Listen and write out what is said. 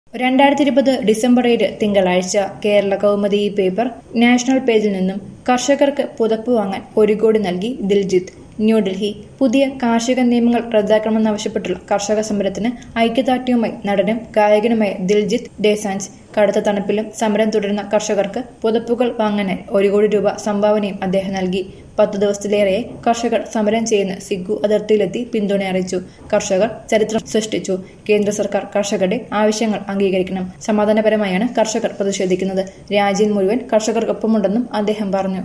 രണ്ടായിരത്തി ഇരുപത് ഡിസംബർ ഏഴ് തിങ്കളാഴ്ച കേരള കൗമുദി ഈ പേപ്പർ നാഷണൽ പേജിൽ നിന്നും കർഷകർക്ക് പുതപ്പ് വാങ്ങാൻ ഒരു കോടി നൽകി ദിൽജിത്ത് ന്യൂഡൽഹി പുതിയ കാർഷിക നിയമങ്ങൾ റദ്ദാക്കണമെന്നാവശ്യപ്പെട്ടുള്ള കർഷക സമരത്തിന് ഐക്യദാർഢ്യവുമായി നടനും ഗായകനുമായ ദിൽജിത്ത് ഡേസാൻസ് കടുത്ത തണുപ്പിലും സമരം തുടരുന്ന കർഷകർക്ക് പുതപ്പുകൾ വാങ്ങാനായി ഒരു കോടി രൂപ സംഭാവനയും അദ്ദേഹം നൽകി പത്തു ദിവസത്തിലേറെയായി കർഷകർ സമരം ചെയ്യുന്ന സിഗു അതിർത്തിയിലെത്തി പിന്തുണ അറിയിച്ചു കർഷകർ ചരിത്രം സൃഷ്ടിച്ചു കേന്ദ്ര സർക്കാർ കർഷകരുടെ ആവശ്യങ്ങൾ അംഗീകരിക്കണം സമാധാനപരമായാണ് കർഷകർ പ്രതിഷേധിക്കുന്നത് രാജ്യം മുഴുവൻ കർഷകർക്കൊപ്പമുണ്ടെന്നും അദ്ദേഹം പറഞ്ഞു